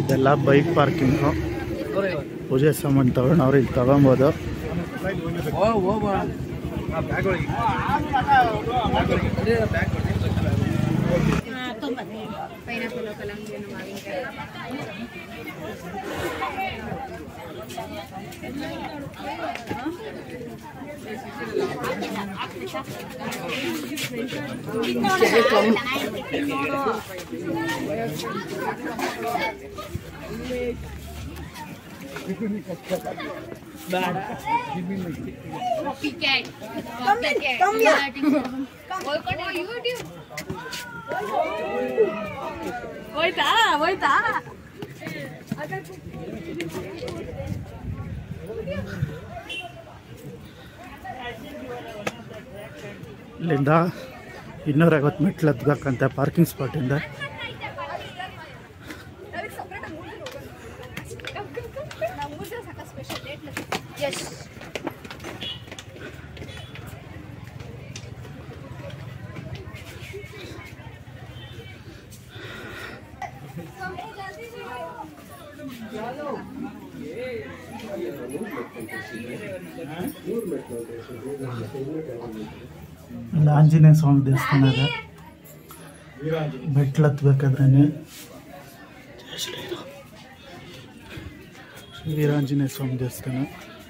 ಇದೆಲ್ಲ bike parking ಪೂಜೆ ಸಾಮಾನು ತಗೊಂಡವ್ರು ಇಲ್ಲಿ ತಗೊಬೋದು ಪೈನಾಪಲ್ ಕಲಂಗಡಿ ಹಣ್ಣು, ಮಾವಿನಕಾಯಿ Copycat. Copycat. ಹೋಯ್ಕೊಂಡು YouTube. ಹೋಯ್ತಾ ಹೋಯ್ತಾ ಇಲ್ಲಿಂದ ಇನ್ನೂರ ಐವತ್ತು ಮೆಟ್ಲು ಹತ್ಬೇಕಂತೆ ಪಾರ್ಕಿಂಗ್ ಸ್ಪಾಟಿಂದ ಎಸ್ ಇಲ್ಲಿ ಆಂಜನೇಯ ಸ್ವಾಮಿ ದೇವಸ್ಥಾನ ಇದೆ ಮೆಟ್ಲು ಹತ್ಬೇಕಾದ್ರೆ ಶ್ರೀ ವೀರಾಂಜನೇಯ ಸ್ವಾಮಿ ದೇವಸ್ಥಾನ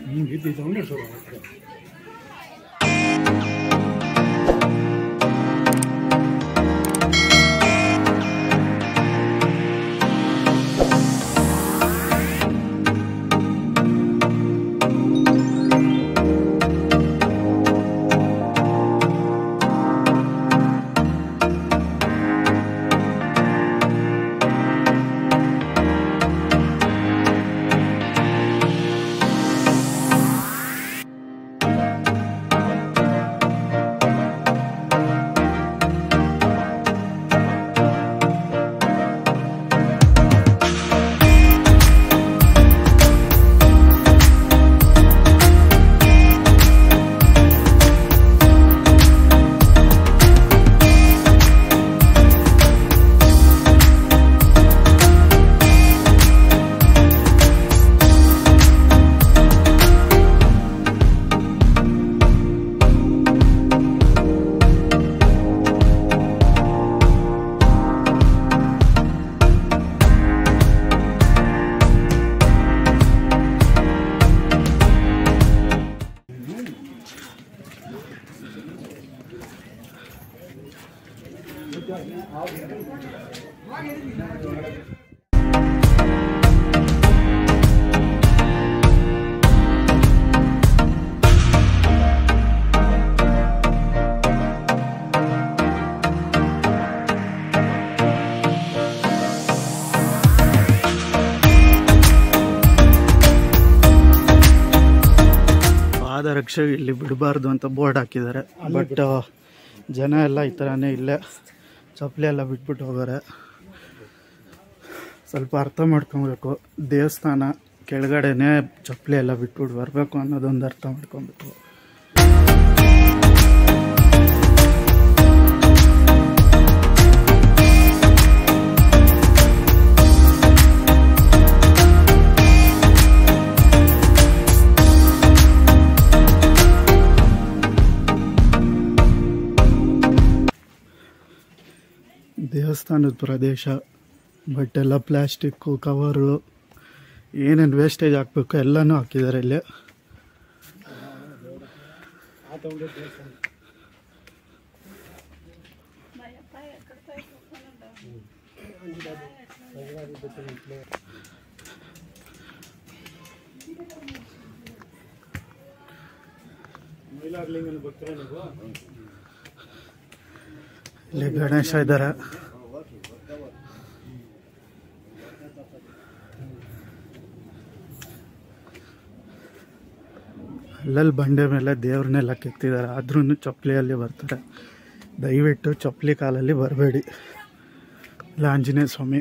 ಪಾದರಕ್ಷೆ ಇಲ್ಲಿ ಬಿಡಬಾರ್ದು ಅಂತ ಬೋರ್ಡ್ ಹಾಕಿದ್ದಾರೆ ಬಟ್ ಜನ ಎಲ್ಲ ಈ ಥರನೇ ಇಲ್ಲೇ ಚಪ್ಪಲಿ ಎಲ್ಲ ಬಿಟ್ಬಿಟ್ಟು ಹೋಗೋರೆ ಸ್ವಲ್ಪ ಅರ್ಥ ಮಾಡ್ಕೊಬೇಕು ದೇವಸ್ಥಾನ ಕೆಳಗಡೆನೆ ಚಪ್ಪಲಿ ಎಲ್ಲ ಬಿಟ್ಬಿಟ್ಟು ಬರಬೇಕು ಅನ್ನೋದೊಂದು ಅರ್ಥ ಮಾಡ್ಕೊಬೇಕು ದೇವಸ್ಥಾನದ ಪ್ರದೇಶ ಬಟ್ ಎಲ್ಲ ಪ್ಲಾಸ್ಟಿಕ್ಕು ಕವರು ಏನೇನು ವೇಸ್ಟೇಜ್ ಹಾಕ್ಬೇಕು ಎಲ್ಲನೂ ಹಾಕಿದ್ದಾರೆ ಇಲ್ಲಿ ಇಲ್ಲಿ ಗಣೇಶ ಇದ್ದಾರೆ ಅಲ್ಲಲ್ಲಿ ಬಂಡೆ ಮೇಲೆ ದೇವ್ರನ್ನೆಲ್ಲ ಕೆತ್ತಿದ್ದಾರೆ ಆದ್ರೂ ಚಪ್ಪಲಿಯಲ್ಲಿ ಬರ್ತಾರೆ ದಯವಿಟ್ಟು ಚಪ್ಪಲಿ ಕಾಲಲ್ಲಿ ಬರಬೇಡಿ ಇಲ್ಲ ಆಂಜನೇಯ ಸ್ವಾಮಿ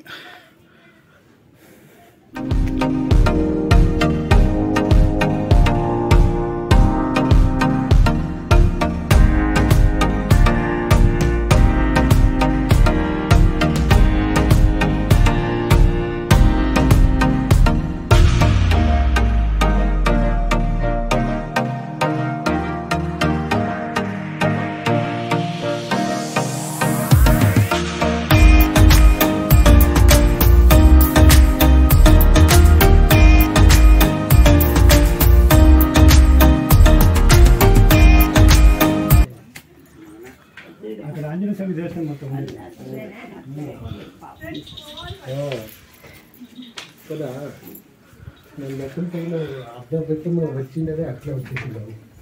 కదా ನನ್ನ ಮಕ್ಕಳ ಕೈಲಿ ಅರ್ಧ ಬಿಟ್ಟು వచ్చిండేదే అట్లా వచ్చేసింది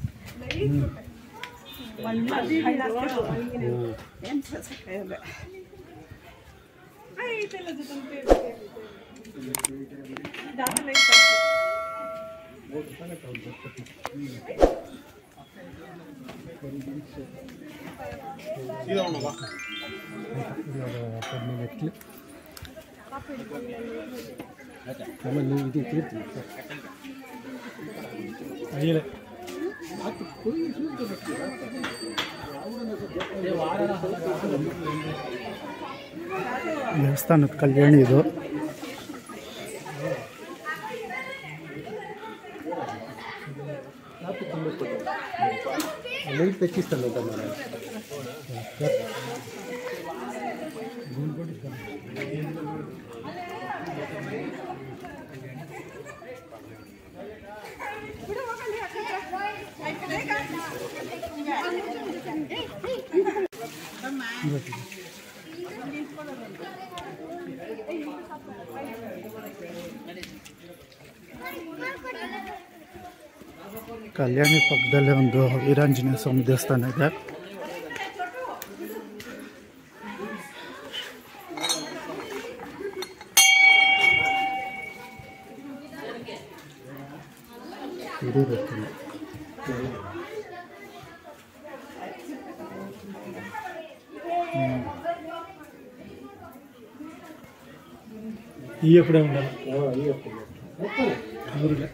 ఎట్లు ಆಮೇಲೆ ಇದು ತೀರ್ತೀನಿ ಅಯ್ಯಲ್ಲ ದೇವಸ್ಥಾನದ ಕಲ್ಯಾಣಿ ಇದು లైట్ తెచ్చిస్తాను అంట మన ಕಲ್ಯಾಣಿ ಪಕ್ಕದಲ್ಲೇ ಒಂದು ವೀರಾಂಜನೇಯ ಸ್ವಾಮಿ ದೇವಸ್ಥಾನ ಇದೆ ಇದು ಬರ್ತೀನಿ ఈ ఎప్పుడే ఉండాలి ఊరిలో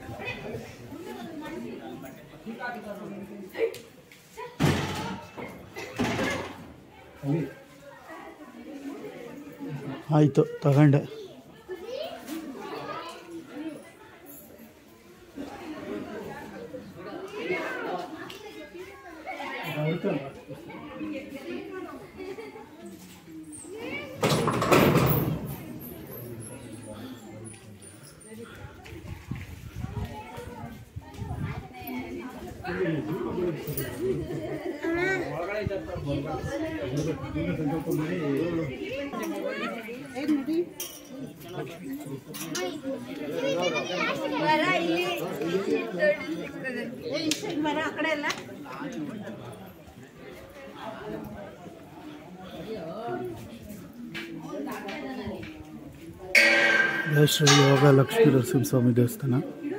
ಆಯಿತು ತಗೊಂಡೆ ಜಯ ಶ್ರೀ ಯೋಗ ಲಕ್ಷ್ಮೀ ನರಸಿಂಹಸ್ವಾಮಿ ದೇವಸ್ಥಾನ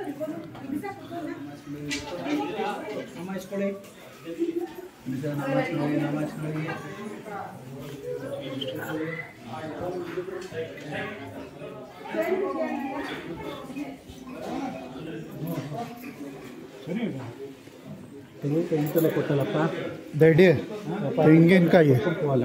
ತೆಂಗಿನಕಾಯಿ ಇಂತೆಲ್ಲ ಕೊಟ್ಟಲ್ಲಪ್ಪ ದಡಿ ತೆಂಗಿನಕಾಯಿ ಕೊಟ್ಟವಲ್ಲ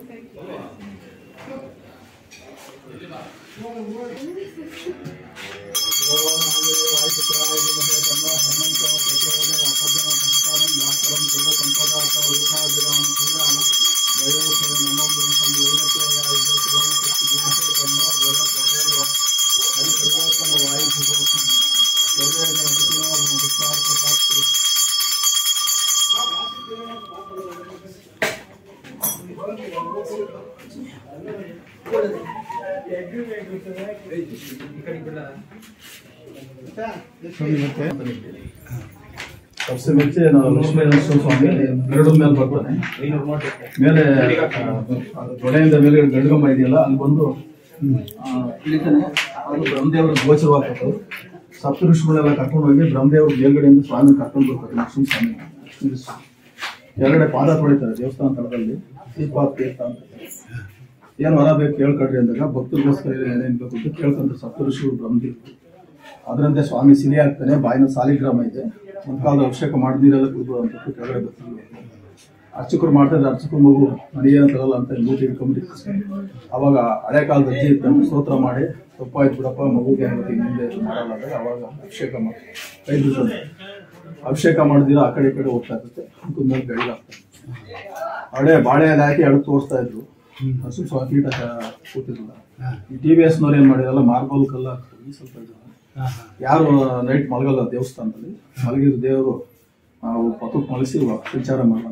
ವರ್ಷ ಮೆಚ್ಚಿ ನಾವು ಲಕ್ಷ್ಮೀ ನರಸಿಂಹ ಸ್ವಾಮಿ ಗರುಡದ ಮೇಲೆ ಬರ್ತಾನೆ ಮೇಲೆ ಆ, ದೊಡೆಯಿಂದ ಮೇಲೆ ಗಡ್ಗಮ್ಮ ಇದೆಯಲ್ಲ ಅಲ್ಲಿ ಬಂದು ಆ, ಇಳಿತಾನೆ ಅದು ಬ್ರಹ್ಮದೇವರ ಗೋಚರವಾಗ್ತದೆ ಸಪ್ತ ಋಷಿಗಳೆಲ್ಲ ಕರ್ಕೊಂಡು ಹೋಗಿ ಬ್ರಹ್ಮದೇವ್ರ ಮೇಲ್ಗಡೆಯಿಂದ ಸ್ವಾಮಿ ಕರ್ಕೊಂಡು ಬರ್ತಾರೆ ಲಕ್ಷ್ಮೀ ಸ್ವಾಮಿ ನಿಲ್ಲಿಸಿ. ಕೆಳಗಡೆ ಪಾದ ತೊಳಿತಾರೆ ದೇವಸ್ಥಾನ ತಳದಲ್ಲಿ ದೀಪ ತೀರ್ಥ ಅಂತ ಏನು ವರ ಬೇಕು ಕೇಳ್ಕೊಡ್ರಿ ಅಂದಾಗ ಭಕ್ತರಿಗೋಸ್ಕರ ಏನೇನು ಬೇಕು ಅಂತ ಕೇಳ್ಕೊಂತಾರೆ ಸಪ್ತ ಋಷಿಗಳು ಬ್ರಹ್ಮದೇವ್ರು ಅದರಂತೆ ಸ್ವಾಮಿ ಸಿರಿ ಆಗ್ತಾನೆ ಬಾಯಿನ ಸಾಲಿಗ್ರಾಮ ಇದೆ ಒಂದು ಕಾಲದ ಅಭಿಷೇಕ ಮಾಡಿದಿರೆಲ್ಲ ಕುಡ್ಬೋದು ಅಂತ ಕೆಳಗಡೆ ಬರ್ತೀವಿ ಅರ್ಚಕರು ಮಾಡ್ತಿದ್ರೆ ಅರ್ಚಕರು ಮಗು ನನಗೇನು ತರಲ್ಲ ಅಂತ ಮೂತಿ ಇಟ್ಕೊಂಡ್ಬಿಟ್ಟು ಅವಾಗ ಹಳೆ ಕಾಲದ ಅಜ್ಜಿ ಇತ್ತಂದ್ರೆ ಸ್ತೋತ್ರ ಮಾಡಿ ತಪ್ಪಾಯ್ತು ಬಿಡಪ್ಪ ಮಗುಗೆ ಏನು ಗೊತ್ತಿಲ್ಲ ಮುಂದೆ ಇದು ಮಾಡಲ್ಲ ಅಂದ್ರೆ ಅವಾಗ ಅಭಿಷೇಕ ಮಾಡಿ ಕೈ ಬಿಡ್ತಾರೆ ಅಭಿಷೇಕ ಮಾಡಿದಿರ ಆ ಕಡೆ ಈ ಕಡೆ ಹೋಗ್ತಾ ಇರುತ್ತೆ ಮುಖದ ಮೇಲೆ ಬೆಳ್ಳಾಗ್ತದೆ ಹಳೆ ಬಾಳೆ ಎಲೆ ಹಾಕಿ ಎಳ್ದು ತೋರಿಸ್ತಾ ಇದ್ರು ಹಸು ಸ್ವ ಕೀಟ ಕೂತಿರಲಿಲ್ಲ ಈ ಟಿ ವಿ ಎಸ್ನವ್ರು ಏನು ಮಾಡಿರಲ್ಲ ಮಾರ್ಬಲ್ ಕಲ್ಲ ಹಾಕ್ತಾರೆ ಸ್ವಲ್ಪ ಇದು ಯಾರು ನೈಟ್ ಮಲಗಲ್ಲ ದೇವಸ್ಥಾನದಲ್ಲಿ ಮಲಗಿದ ದೇವರು ನಾವು ಪಕ್ಕಕ್ಕೆ ಮಲಗಿಸಿ ವಿಚಾರ ಮಾಡೋಣ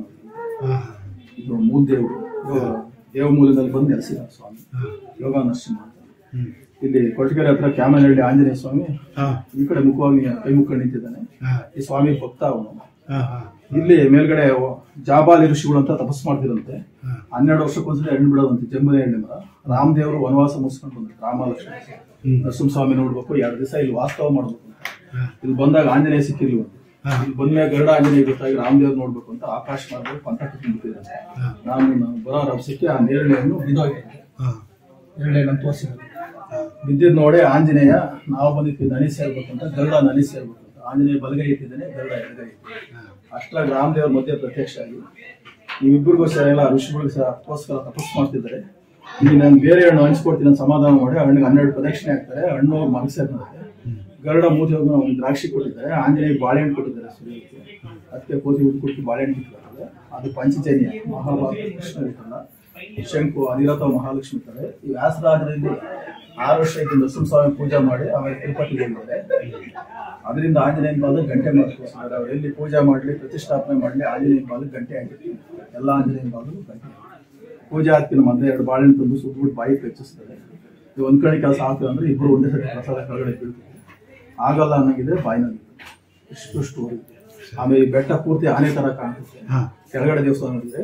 ಇದು ಮೂಲ ದೇವರು ದೇವ ಮೂಲದಲ್ಲಿ ಬಂದು ನೆಲೆಸಿದ ಸ್ವಾಮಿ ಯೋಗ ನರಸಿಂಹ ಅಂತ ಹ್ಮ್ ಇಲ್ಲಿ ಕೊಟ್ಟಿಗೆರೆ ಹತ್ರ ಕ್ಯಾಮನಹಳ್ಳಿ ಆಂಜನೇಯ ಸ್ವಾಮಿ ಹಾ ಈ ಕಡೆ ಮುಖವಾಗಿ ಕೈ ಮುಖ ನಿಂತಿದ್ದಾನೆ ಹಾ ಈ ಸ್ವಾಮಿ ಭಕ್ತ ಅವನು ಹಾ ಹಾ ಇಲ್ಲಿ ಮೇಲ್ಗಡೆ ಜಾಬಾಲಿ ಋಷಿಗಳು ಅಂತ ತಪಸ್ ಮಾಡ್ತಿರಂತೆ ಹಾ. ಹನ್ನೆರಡು ವರ್ಷಕ್ಕೊಂದ್ಸರಿ ಹಣ್ಣು ಬಿಡೋದಂತೆ ಜಂಬುನೇ ಹಣ್ಣು ಮರ ರಾಮದೇವರು ವನವಾಸ ಮುಗಿಸ್ಕೊಂಡು ಬಂದ್ರು ರಾಮ ಲಕ್ಷ್ಮಣ ಹ್ಮ್. ನರಸಿಂಹಸ್ವಾಮಿ ನೋಡ್ಬೇಕು ಎರಡು ದಿವಸ ಇಲ್ಲಿ ವಾಸ್ತವ ಮಾಡ್ಬೇಕು ಅಂತ ಹಾ. ಇಲ್ಲಿ ಬಂದಾಗ ಆಂಜನೇಯ ಸಿಕ್ಕಿಲ್ವ ಹಾ. ಇಲ್ಲಿ ಬಂದ್ಮೇಲೆ ಗರುಡ ಆಂಜನೇಯ ಗೊತ್ತಾಗಿ ರಾಮದೇವ್ರ ನೋಡ್ಬೇಕು ಅಂತ ಆಕಾಶ ಮಾಡ್ಬೇಕು ಪಂಥ ಬಿಟ್ಟಿದ್ದಾರೆ ಹಾ. ನಾನು ಬರೋ ರಭಸಕ್ಕೆ ಆ ನೇರಳೆಯನ್ನು ಬಿದ್ದೋಗಿದ್ದೆ ಹಾ ನೇರಳೆಯನ್ನು ತೋರಿಸಿದ್ರು ಬಿದ್ದಿದ್ ನೋಡೆ ಆಂಜನೇಯ ನಾವು ಬಂದಿದ್ದು ನನಿ ಸೇರ್ಬೇಕು ಅಂತ ಗರುಡ ನನಿ ಸೇರ್ಬೇಕು ಅಂತ ಆಂಜನೇಯ ಬಲಗೈ ಇಟ್ಟಿದ್ದಾನೆ ಗರುಡ ಎಡಗೈ ಅಷ್ಟ್ರಾಗ ರಾಮದೇವ್ರ ಮಧ್ಯೆ ಪ್ರತ್ಯಕ್ಷ ಆಗಿ ನೀವಿಬ್ಬರಿಗೋಸ್ಕರ ಎಲ್ಲ ಋಷಿಗಳಿಗೋಸ್ಕರ ತಪಸ್ ಮಾಡ್ತಿದ್ದಾರೆ ಈಗ ನಾನು ಬೇರೆ ಹಣ್ಣು ಹಂಚ್ಕೊಡ್ತೀನಿ ಅಂತ ಸಮಾಧಾನ ಮಾಡಿ ಹಣ್ಣಿಗೆ ಹನ್ನೆರಡು ಪ್ರದಕ್ಷಿಣೆ ಆಗ್ತಾರೆ ಹಣ್ಣು ಮನಸ್ಸೇರ್ತಾರೆ ಗರುಡ ಮೂತಿ ಹೋಗಿ ಒಂದು ದ್ರಾಕ್ಷಿ ಕೊಟ್ಟಿದ್ದಾರೆ ಆಂಜನೇಯ ಬಾಳೆಹಣ್ಣು ಕೊಟ್ಟಿದ್ದಾರೆ ಸೂರ್ಯಕ್ಕೆ ಅದಕ್ಕೆ ಕೋತಿ ಉದ್ದು ಕೊಟ್ಟು ಬಾಳೆಹಣ್ಣು ಕೊಟ್ಟಿದ್ದಾರೆ ಅದು ಪಂಚಜನ್ಯ ಮಹಾಭಾರತ ಕೃಷ್ಣ ಇರ್ತಲ್ಲ ಶಂಕು ಅಧಿರಥ ಮಹಾಲಕ್ಷ್ಮಿ ಇರ್ತಾರೆ ಈ ವ್ಯಾಸರಾಜರಲ್ಲಿ ಆರು ವರ್ಷ ಇದ್ದು ನರಸಿಂಹಸ್ವಾಮಿ ಪೂಜೆ ಮಾಡಿ ಆಮೇಲೆ ತಿರುಪತಿಗೆ ಹೋಗಿದ್ದಾರೆ ಅದರಿಂದ ಆಂಜನೇಯನ ಬಾಲ ಗಂಟೆ ಮಾಡ್ತಾರೆ ಅವ್ರು ಎಲ್ಲಿ ಪೂಜೆ ಮಾಡಲಿ ಪ್ರತಿಷ್ಠಾಪನೆ ಮಾಡಲಿ ಆಂಜನೇಯನ ಬಾಲ ಗಂಟೆ ಆಗಿತ್ತು ಎಲ್ಲ ಆಂಜನೇಯನ ಬಾಲು ಗಂಟೆ ಪೂಜೆ ಆಗ್ತಿನ ಮೊದಲೇ ಎರಡು ಬಾಳೆಹಣ್ಣು ತಂದು ಸುತ್ತಬಿಟ್ಟು ಬಾಯಿ ಹೆಚ್ಚಿಸ್ತಾರೆ ಇದು ಒಂದ್ ಕಡೆ ಕೆಲಸ ಆಗ್ತದೆ ಅಂದ್ರೆ ಇಬ್ರು ಒಂದೇ ಸತಿ ಪ್ರಸಾದ ಕೆಳಗಡೆ ಬೀಳ್ತಾರೆ ಆಗಲ್ಲ ಅನ್ನಂಗಿದ್ರೆ ಬಾಯಿನಲ್ಲಿ ಇಷ್ಟು ಸ್ಟೋರಿ ಆಮೇಲೆ ಈ ಬೆಟ್ಟ ಪೂರ್ತಿ ಆನೆ ತರ ಕಾಣ್ತದೆ ಹಾ ಕೆಳಗಡೆ ದೇವಸ್ಥಾನ ನೋಡಿದ್ರೆ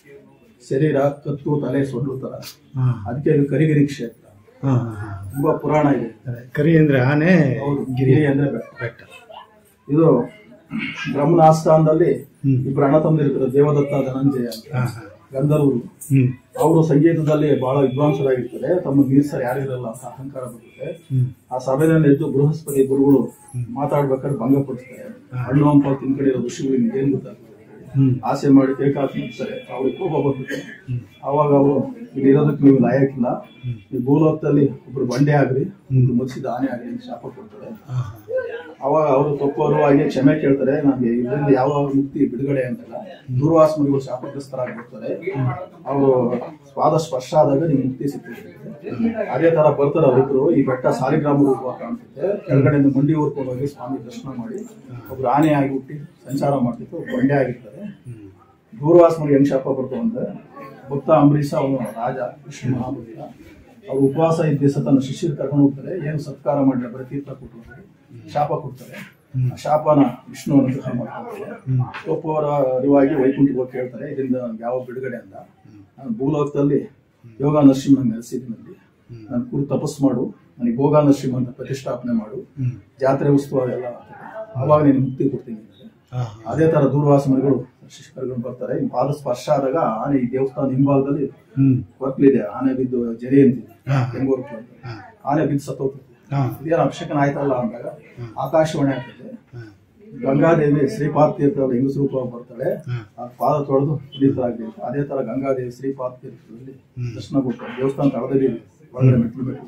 ಶರೀರ ಕತ್ತು ತಲೆ ಸೊಡ್ಲು ತರ ಹಾ ಅದಕ್ಕೆ ಇದು ಕರಿಗಿರಿ ಕ್ಷೇತ್ರ ಹಾ ಹಾ ತುಂಬಾ ಪುರಾಣ ಇದೆ ಅದೇ ಕರಿ ಅಂದ್ರೆ ಆನೆ ಹೌದು ಗಿರಿ ಅಂದ್ರೆ ಬೆಟ್ಟ ಬೆಟ್ಟ ಇದು ಬ್ರಹ್ಮನ ಆಸ್ಥಾನದಲ್ಲಿ ಹ್ಮ್. ಇಬ್ರು ಅಣ್ಣ ತಮ್ಮದಿರ್ತಾರೆ ದೇವದತ್ತ ಧನಂಜಯ ಅಂತ ಹಾ ಹಾ ಗಂಧರ್ವರು ಹ್ಮ್ ಅವರು ಸಂಗೀತದಲ್ಲಿ ಬಹಳ ವಿದ್ವಾಂಸರಾಗಿರ್ತಾರೆ ತಮ್ಮ ಮೀಸರು ಯಾರು ಇರಲ್ಲ ಅಂತ ಅಹಂಕಾರ ಬರುತ್ತೆ ಹ್ಮ್ ಆ ಸಭೆಯಲ್ಲಿ ಎದ್ದು ಬೃಹಸ್ಪತಿ ಗುರುಗಳು ಮಾತಾಡ್ಬೇಕಾದ್ರೆ ಭಂಗ ಪಡಿಸ್ತಾರೆ ಹಣ್ಣು ಹಂಪ ತಿನ್ಕಡಿರೋ ಋಷಿಗಳಿಗೆ ಏನ್ ಗೊತ್ತಾಗ್ತದೆ ಹ್ಮ್ ಆಸೆ ಮಾಡಿ ಕೇಕ್ ಹಾಕ್ತಾರೆ ಅವ್ರಿಗೆ ಕೋಪ ಬಂದ್ಬಿಟ್ಟು ಅವಾಗ ಅವರು ಇಲ್ಲಿ ಇರೋದಕ್ಕೆ ನೀವು ಲಾಯಕ್ಕಿಲ್ಲ ಈ ಭೂಲೋಕದಲ್ಲಿ ಒಬ್ರು ಬಂಡೆ ಆಗ್ರಿ ಒಬ್ರು ಮತ್ಸಿದ ಆನೆ ಆಗ್ರಿ ಅಂತ ಶಾಪ ಕೊಡ್ತಾರೆ ಹಾ ಹಾ ಅವಾಗ ಅವರು ತಪ್ಪವರು ಹಾಗೆ ಕ್ಷಮೆ ಕೇಳ್ತಾರೆ ನನಗೆ ಇದರಿಂದ ಯಾವ ಮುಕ್ತಿ ಬಿಡುಗಡೆ ಅಂತಲ್ಲ ದೂರ್ವಾಸ ಮುನಿಗಳು ಶಾಪಗ್ರಸ್ತರಾಗ್ಬಿಡ್ತಾರೆ ಅವರು ಸ್ವಾದ ಸ್ಪರ್ಶ ಆದಾಗ ನಿಮ್ಗೆ ಮುಕ್ತಿ ಸಿಗ್ತದೆ ಅದೇ ತರ ಬರ್ತಾರೆ ಅವರಿಬ್ರು ಈ ಬೆಟ್ಟ ಸಾಲಿಗ್ರಾಮ ರೂಪ ಕಾಣ್ತದೆ ಕೆಳಗಡೆಯಿಂದ ಮಂಡಿ ಊರ್ಕೊಂಡು ಹೋಗಿ ಸ್ವಾಮಿ ದರ್ಶನ ಮಾಡಿ ಒಬ್ರು ಆನೆ ಆಗಿ ಹುಟ್ಟಿ ಸಂಚಾರ ಮಾಡ್ತಿತ್ತು ಒಬ್ರು ಬಂಡೆ ಆಗಿರ್ತಾರೆ ದೂರ್ವಾಸ ಮುನಿ ಹೆಂಗ್ ಶಾಪ ಬರ್ತಾವ ಅಂದ್ರೆ ಭಕ್ತ ಅಂಬರೀಷ ಅವನು ರಾಜ ವಿಷ್ಣು ಮಹಾಭಕ್ತ ಅವ್ರು ಉಪವಾಸ ಇದ್ದ ಸತನ ಶಿಷ್ಯರು ಕರ್ಕೊಂಡು ಹೋಗ್ತಾರೆ ಏನು ಸತ್ಕಾರ ಮಾಡಿಲ್ಲ ಬರೀ ತೀರ್ಥ ಕೊಟ್ಟು ಹೋಗ್ತಾರೆ. ಶಾಪ ಕೊಡ್ತಾರೆ ಆ ಶಾಪನ ವಿಷ್ಣು ಅನುಗ್ರಹ ಮಾಡ್ತಾರೆ ಒಪ್ಪವರ ಅರಿವಾಗಿ ವೈಕುಂಠಕ್ಕೆ ಹೋಗಿ ಕೇಳ್ತಾರೆ ಇದರಿಂದ ನನ್ಗೆ ಯಾವ ಬಿಡುಗಡೆ ಅಂತ ನಾನು ಭೂಲೋಕದಲ್ಲಿ ಯೋಗ ನರಸಿಂಹನ ನೆಲೆಸಿದ್ನಲ್ಲಿ ನಾನು ಕುರು ತಪಸ್ ಮಾಡು ನನಗೆ ಭೋಗ ನರಸಿಂಹ ಅಂತ ಪ್ರತಿಷ್ಠಾಪನೆ ಮಾಡು ಹ್ಮ್ ಜಾತ್ರೆ ಉತ್ಸವ ಎಲ್ಲ ಅವಾಗ ನೀನು ಮುಕ್ತಿ ಕೊಡ್ತೀನಿ ಅಂತಾರೆ. ಹಾ ಅದೇ ತರ ದೂರ್ವಾಸ ಮನೆಗಳು ಶಿಷ್ಕರ್ಗಳು ಬರ್ತಾರೆ ಈ ಪಾದ ಸ್ಪರ್ಶ ಆದಾಗ ಆನೆ ಈ ದೇವಸ್ಥಾನ ಹಿಂಭಾಗದಲ್ಲಿ ಹ್ಮ್ ಕೊರ್ಕ್ಲಿದೆ ಆನೆ ಬಿದ್ದು ಜರಿ ಅಂತಿದೆ ಹಾ. ಹೆಂಗೋರ್ಕ್ಲು ಅಂತ ಹಾ ಆನೆ ಬಿದ್ದು ಸತ್ತೋಗ್ತದೆ ಹಾ ಇದೇನು ಅಭಿಷೇಕನ ಆಯ್ತಲ್ಲ ಅಂದಾಗ ಆಕಾಶವಾಣಿ ಆಗ್ತದೆ ಹಾ ಗಂಗಾದೇವಿ ಶ್ರೀಪಾದ ತೀರ್ಥದಲ್ಲಿ ಹೆಂಗಸ ರೂಪ ಬರ್ತಾಳೆ ಹಾ. ಆ ಪಾದ ತೊಳೆದು ಪುನೀತರಾಗಬೇಕು ಅದೇ ತರ ಗಂಗಾದೇವಿ ಶ್ರೀಪಾದ ತೀರ್ಥದಲ್ಲಿ ದರ್ಶನ ಕೊಡ್ತಾರೆ ದೇವಸ್ಥಾನ ತಳದಲ್ಲಿ ಇದೆ. ಒಳಗಡೆ ಮೆಟ್ಲು ಬೇಕು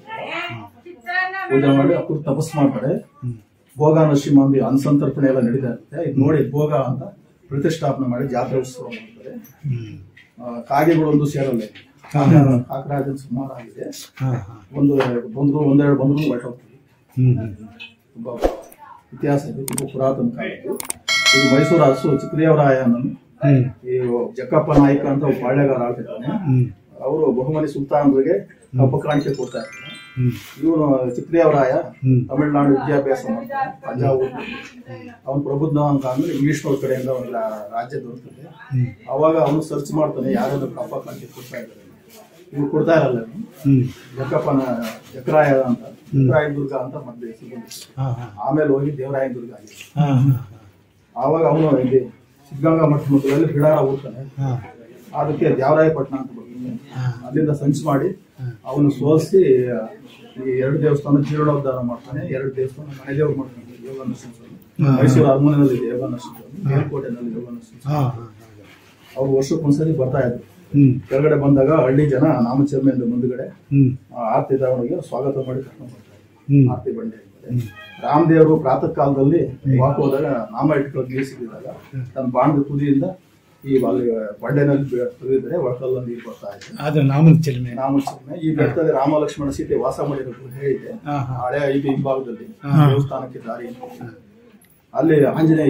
ಪೂಜೆ ಮಾಡಿ ಅಪ್ಪರು ತಪಸ್ ಮಾಡ್ತಾರೆ ಭೋಗ ನರಸಿಂಹ ಒಂದು ಅನ್ಸಂತರ್ಪಣೆ ಎಲ್ಲ ನಡೀತಾ ಇರುತ್ತೆ ಇದು ನೋಡಿ ಭೋಗ ಅಂತ ಪ್ರತಿಷ್ಠಾಪನೆ ಮಾಡಿ ಜಾತ್ರೆ ಉತ್ಸವ ಮಾಡ್ತಾರೆ ಹ್ಮ್ ಆ, ಕಾಗೆಗಳೊಂದು ಸೇರಲ್ಲ ಕಾಕರಾಜನ್ ಸುಮಾರು ಆಗಿದೆ ಹಾ ಹಾ ಒಂದು ಬಂದ್ರು ಒಂದೆರಡು ಬಂದ್ರು ಹೊರಟೋಗ್ತದೆ ಹ್ಮ್ ಹ್ಮ್ ತುಂಬಾ ಇತಿಹಾಸ ಇದೆ ತುಂಬಾ ಪುರಾತನ ಕಾಲದ್ದು ಇದು ಮೈಸೂರು ಅರಸು ಚಿಕ್ಕದೇವರಾಯ ಅನ್ನೋನು ಹ್ಮ್ ಈ ಜಕ್ಕಪ್ಪ ನಾಯ್ಕ ಅಂತ ಒಬ್ಬ ಪಾಳ್ಯಗಾರ ಆಳ್ತಿರ್ತಾನೆ ಹ್ಮ್ ಅವರು ಬಹುಮನಿ ಸುಲ್ತಾನರಿಗೆ ಕಪ್ಪು ಕಾಣಿಕೆ ಕೊಡ್ತಾ ಇರ್ತಾನೆ ಹ್ಮ್ ಇವನು ಚಿಕ್ಕದೇವರಾಯ ಹ್ಮ್. ತಮಿಳುನಾಡು ವಿದ್ಯಾಭ್ಯಾಸ ಮಾಡ್ತಾನೆ ತಂಜಾವೂರು ಅವನು ಪ್ರಬುದ್ಧ ಅಂತ ಅಂದ್ರೆ ಇಂಗ್ಲಿಷ್ನವ್ರ ಕಡೆಯಿಂದ ಅವನಿಗೆ ರಾಜ್ಯ ದೊರಕುತ್ತೆ ಅವಾಗ ಅವನು ಸರ್ಚ್ ಮಾಡ್ತಾನೆ ಯಾರಾದ್ರೂ ಕಪ್ಪ ಕಾಣಿಕೆ ಕೊಡ್ತಾ ಇದ್ದಾರೆ ಇವ್ರು ಕೊಡ್ತಾ ಇರಲ್ಲ ಇವ್ನು. ಹ್ಮ್ ಜಕ್ಕಪ್ಪನ ಜಕರಾಯ ಅಂತ ಜಕರಾಯ ದುರ್ಗ ಅಂತ ಮತ್ತೆ ಹೆಸರು ಬಂದಿತ್ತು. ಹಾ ಹಾ ಆಮೇಲೆ ಹೋಗಿ ದೇವರಾಯ ದುರ್ಗ ಆಗಿದೆ ಹಾ ಹಾ ಆವಾಗ ಅವನು ಇಲ್ಲಿ ಸಿದ್ಧಗಂಗಾ ಮಠ ಮಠದಲ್ಲಿ ಬಿಡಾರ ಹೋಗ್ತಾನೆ ಹಾ ಅದಕ್ಕೆ ದೇವರಾಯಪಟ್ಟಣ ಅಂತ ಬರ್ತಾನೆ ಅಲ್ಲಿಂದ ಸಂಚು ಮಾಡಿ ಅವನು ಸೋಲಿಸಿ ಈ ಎರಡು ದೇವಸ್ಥಾನ ಜೀರ್ಣೋದ್ಧಾರ ಮಾಡ್ತಾನೆ ಎರಡು ದೇವಸ್ಥಾನ ಮನೆ ದೇವ್ರು ಮಾಡ್ತಾನೆ ಯೋಗ ನರಸಿಂಹಸ್ವಾಮಿ ಮೈಸೂರು ಅರಮನೆಯಲ್ಲಿ ಇದೆ ಯೋಗ ನರಸಿಂಹಸ್ವಾಮಿ ಮೇಲ್ಕೋಟೆನಲ್ಲಿ ಯೋಗ ನರಸಿಂಹಸ್ವಾಮಿ ಹಾ ಹಾ ಅವ್ರು ವರ್ಷಕ್ಕೊಂದ್ಸರಿ ಬರ್ತಾ ಇದ್ರು ಹ್ಮ್ ಕೆಳಗಡೆ ಬಂದಾಗ ಹಳ್ಳಿ ಜನ ನಾಮಚರ್ಮೆಯಿಂದ ಮುಂದುಗಡೆ ಹ್ಮ್ ಆ ಆರತಿ ತಗೊಂಡೋಗಿ ಸ್ವಾಗತ ಮಾಡಿ ಕರ್ಕೊಂಡು ಬರ್ತಾರೆ ಹ್ಮ್ ಆರತಿ ಬಂಡೆ ಇರ್ತದೆ ರಾಮದೇವರು ಪ್ರಾತಃ ಕಾಲದಲ್ಲಿ ವಾಕ್ ಹೋದಾಗ ನಾಮ ಇಟ್ಕೊಂಡು ನೀರು ಸಿಕ್ಕಿದಾಗ ತನ್ನ ಬಾಣದ ತುದಿಯಿಂದ ಈ ಅಲ್ಲಿ ಬಂಡೆನಲ್ಲಿ ಬೀಳ್- ತುಳಿದ್ರೆ ಒಳಕಲ್ಲಲ್ಲಿ ನೀರು ಬರ್ತಾ ಇದೆ ಅದು ನಾಮದ ಚಿಲ್ಮೆ ರಾಮಚಂದ್ರ ಈ ಬೆಟ್ಟದಲ್ಲಿ ರಾಮ ಲಕ್ಷ್ಮಣ ಸೀತೆ ವಾಸ ಮಾಡಿರೋ ಗುಹೆ ಇದೆ ಹಾ ಹಾ ಹಳೆ ಇದು ಹಿಂಭಾಗದಲ್ಲಿ ದೇವಸ್ಥಾನಕ್ಕೆ ದಾರಿ ಇದೆ. ಅಲ್ಲಿ ಆಂಜನೇಯ ಇಲ್ಲ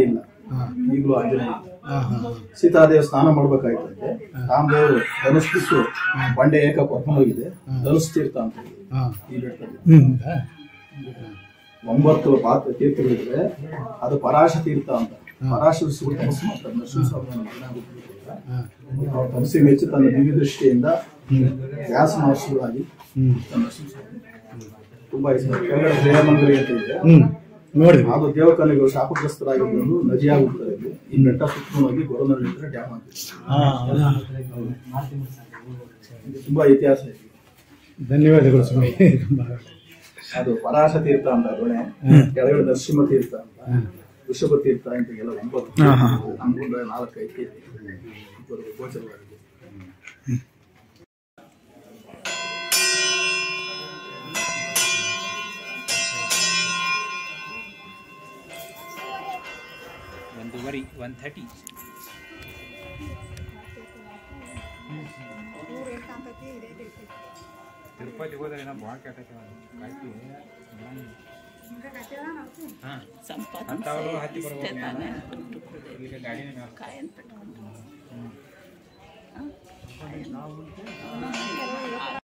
ಈಗಲೂ ಆಂಜನೇಯ ಹಾಂ ಹಾಂ ಸೀತಾದೇವಿ ಸ್ನಾನ ಮಾಡ್ಬೇಕಾಯ್ತಂತೆ ರಾಮದೇವರು ಧನುಷ್ಬಿಟ್ಟು ಬಂಡೆ ಏಕ ಕರ್ಕೊಂಡೋಗಿದೆ ಧನುಷ್ ತೀರ್ಥ ಅಂತ ಹೇಳಿ ಹಾಂ ಈ ಬೆಟ್ಟದಲ್ಲಿ ಹ್ಞೂ ಒಂಬತ್ತು ಪಾತ್ರ ತೀರ್ಥಗಳಿದ್ರೆ ಅದು ಪರಾಶ ತೀರ್ಥ ಅಂತ ಪರಾಶ ಋಷಿಗಳು ತಪಸ್ಸು ಮಾಡ್ತಾರೆ ನರಸಿಂಹ ಸ್ವಾಮಿಯನ್ನು ಮಗನಾಗಿದ್ರಿಂದ ಅವ್ರ ತಪಸ್ಸಿಗೆ ಮೆಚ್ಚಿ ತನ್ನ ದಿವ್ಯ ದೃಷ್ಟಿಯಿಂದ ವ್ಯಾಸ ಮಹರ್ಷಿಗಳಾಗಿ ಹ್ಞೂ ತನ್ನ ನರಸಿಂಹ ಸ್ವಾಮಿ ತುಂಬಾ ಹೆಸರು ಕೆಳಗಡೆ ಜಯಮಂಗಲಿ ಅಂತ ಇದೆ ಹ್ಞೂ ನೋಡಿದ್ವಿ ಅದು ದೇವಕನ್ನಿಗಳು ಶಾಪಗ್ರಸ್ತರಾಗಿದ್ದು ನದಿಯಾಗುತ್ತಾರೆ ಇಲ್ಲಿ ಈ ಬೆಟ್ಟ ಸುತ್ತಲೂ ಹೋಗಿ ಗೊರನಹಳ್ಳಿ ಡ್ಯಾಮ್ ಅಂತ ಹಾಂ ಇದು ತುಂಬಾ ಇತಿಹಾಸ ಇದೆ ಧನ್ಯವಾದಗಳು ಸ್ವಾಮಿ ತುಂಬ ಅದು ಪರಾಶ ತೀರ್ಥ ಅಂತ ದೊಣೆ ಕೆಳಗಡೆ ನರಸಿಂಹ ತೀರ್ಥ ಅಂತ ವೃಷಭ ತೀರ್ಥ ಅಂತ ಎಲ್ಲ ಒಂಬತ್ತು ಹಾ, ಹಾ. ನಮ್ಗೊಂದು ನಾಲ್ಕೈದು ತೀರ್ಥ ಇಬ್ಬರು ಗೋಚರವಾಗಿದೆ ಒಂದೂವರೆ ಒನ್ ಥರ್ಟಿ ತಿರುಪತಿ ಹೋದ್ರೆ ಏನೋ ಭಾಳ ಕೆಟ್ಟೈತೆ ಕಾಯ್ತಿ ಹಾಂ ಅಂಥವ್ರು ಹತ್ತಿ ಬರ್ಬೋದು ಇಲ್ಲಿಗೆ ಗಾಡಿನೇ ಮೇಲೆ